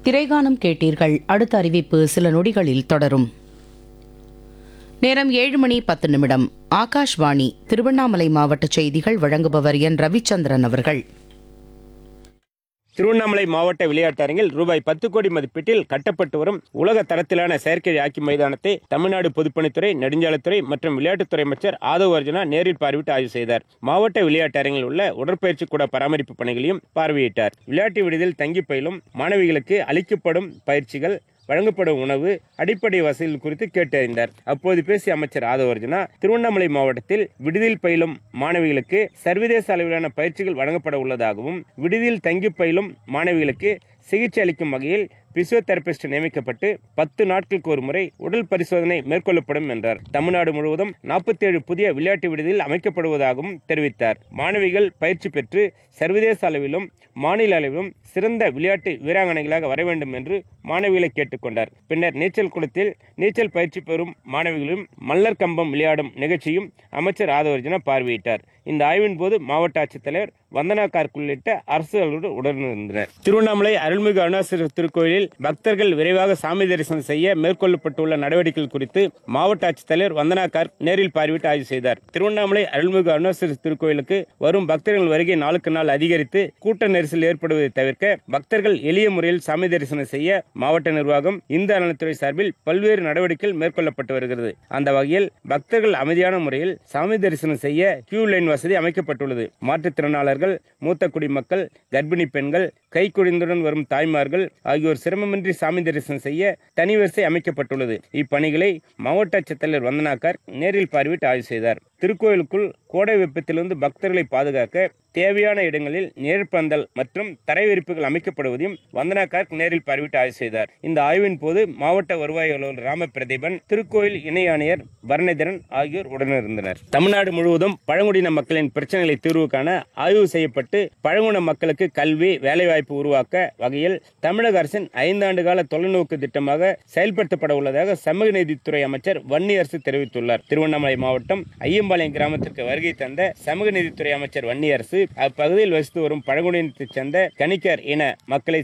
திரைகானம் கேட்டீர்கள் அடுத்த அறிவிப்பு சில நொடிகளில் தொடரும் நேரம் ஏழு மணி பத்து நிமிடம் ஆகாஷ்வாணி திருவண்ணாமலை மாவட்ட செய்திகள் வழங்குபவர் என் ரவிச்சந்திரன் அவர்கள் திருவண்ணாமலை மாவட்ட விளையாட்டரங்கில் ரூபாய் பத்து கோடி மதிப்பீட்டில் கட்டப்பட்டு வரும் உலக தரத்திலான செயற்கை ஹாக்கி மைதானத்தை தமிழ்நாடு பொதுப்பணித்துறை நெடுஞ்சாலைத்துறை மற்றும் விளையாட்டுத்துறை அமைச்சர் ஆதவ் அர்ஜுனா நேரில் பார்வையிட்டு ஆய்வு செய்தார் மாவட்ட விளையாட்டரங்கில் உள்ள உடற்பயிற்சி கூட பராமரிப்பு பணிகளையும் பார்வையிட்டார் விளையாட்டு விடுதியில் தங்கி பயிலும் மாணவிகளுக்கு அளிக்கப்படும் பயிற்சிகள் வழங்கப்படும் உணவு அடிப்படை வசதிகள் குறித்து கேட்டறிந்தார் அப்போது பேசிய அமைச்சர் ஆதவ அர்ஜுனா திருவண்ணாமலை மாவட்டத்தில் விடுதியில் பயிலும் மாணவிகளுக்கு சர்வதேச அளவிலான பயிற்சிகள் வழங்கப்பட உள்ளதாகவும் விடுதியில் தங்கி பயிலும் மாணவிகளுக்கு சிகிச்சை அளிக்கும் வகையில் பிசியோதெரபிஸ்ட் நியமிக்கப்பட்டு பத்து நாட்களுக்கு ஒரு முறை உடல் பரிசோதனை மேற்கொள்ளப்படும் என்றார் தமிழ்நாடு முழுவதும் நாற்பத்தி ஏழு புதிய விளையாட்டு விடுதியில் அமைக்கப்படுவதாகவும் தெரிவித்தார் மாணவிகள் பயிற்சி பெற்று சர்வதேச அளவிலும் மாநில அளவிலும் சிறந்த விளையாட்டு வீராங்கனைகளாக வர வேண்டும் என்று மாணவிகளை கேட்டுக்கொண்டார் பின்னர் நீச்சல் குளத்தில் நீச்சல் பயிற்சி பெறும் மாணவிகளும் மல்லர் கம்பம் விளையாடும் நிகழ்ச்சியும் அமைச்சர் ஆதவர்ஜனா பார்வையிட்டார் இந்த ஆய்வின் போது மாவட்ட ஆட்சித்தலைவர் வந்தனா கார்க் உள்ளிட்ட அரசுகளோடு உடனிருந்தனர் திருவண்ணாமலை அருள்மிகு அருணாசலேஸ்வரர் திருக்கோயிலில் பக்தர்கள் விரைவாக சாமி தரிசனம் செய்ய மேற்கொள்ளப்பட்டுள்ள நடவடிக்கைகள் குறித்து மாவட்ட ஆட்சித்தலைவர் வந்தனா கார்க் நேரில் பார்வையிட்டு ஆய்வு செய்தார் திருவண்ணாமலை அருள்மிகு அருணாசலேஸ்வரர் திருக்கோயிலுக்கு வரும் பக்தர்கள் வருகை நாளுக்கு நாள் அதிகரித்து கூட்ட நெரிசல் ஏற்படுவதை தவிர்க்க பக்தர்கள் எளிய முறையில் சாமி தரிசனம் செய்ய மாவட்ட நிர்வாகம் இந்து அறநிலைத்துறை சார்பில் பல்வேறு நடவடிக்கைகள் மேற்கொள்ளப்பட்டு வருகிறது அந்த வகையில் பக்தர்கள் அமைதியான முறையில் சாமி தரிசனம் செய்ய கியூ லைன் வசதி அமைக்கப்பட்டுள்ளது மாற்றுத்திறனாளர்கள் மூத்த குடிமக்கள் கர்ப்பிணி பெண்கள் கை குழந்தையுடன் வரும் தாய்மார்கள் ஆகியோர் சிரமமின்றி சாமி தரிசனம் செய்ய தனி வரிசை அமைக்கப்பட்டுள்ளது இப்பணிகளை மாவட்ட ஆட்சித்தலைவர் வந்தனாக்கார் நேரில் பார்வையிட்டு ஆய்வு செய்தார் திருக்கோயிலுக்குள் கோடை வெப்பத்திலிருந்து பக்தர்களை பாதுகாக்க தேவையான இடங்களில் நேர்பந்தல் மற்றும் தரை விரிப்புகள் அமைக்கப்படுவதையும் வந்தனா கார்க் நேரில் பார்வையிட்டு ஆய்வு செய்தார் இந்த ஆய்வின் போது மாவட்ட வருவாய் அலுவலர் ராம பிரதீபன் திருக்கோயில் இணை ஆணையர் பரணேந்திரன் ஆகியோர் உடனிருந்தனர் தமிழ்நாடு முழுவதும் பழங்குடியின மக்களின் பிரச்சனைகளை தீர்வு காண ஆய்வு செய்யப்பட்டு பழங்குடியின மக்களுக்கு கல்வி வேலைவாய்ப்பு உருவாக்க வகையில் தமிழக அரசின் ஐந்தாண்டு கால தொலைநோக்கு திட்டமாக செயல்படுத்தப்பட உள்ளதாக சமூக நீதித்துறை அமைச்சர் வன்னியரசு தெரிவித்துள்ளார் திருவண்ணாமலை மாவட்டம் ஐயம்பாளையம் கிராமத்திற்கு வருகை தந்த சமூக நீதித்துறை அமைச்சர் வன்னியரசு அப்பகுதியில் வசித்து வரும் பழங்குடியினத்தைச் சேர்ந்த கணிக்கர் இன மக்களை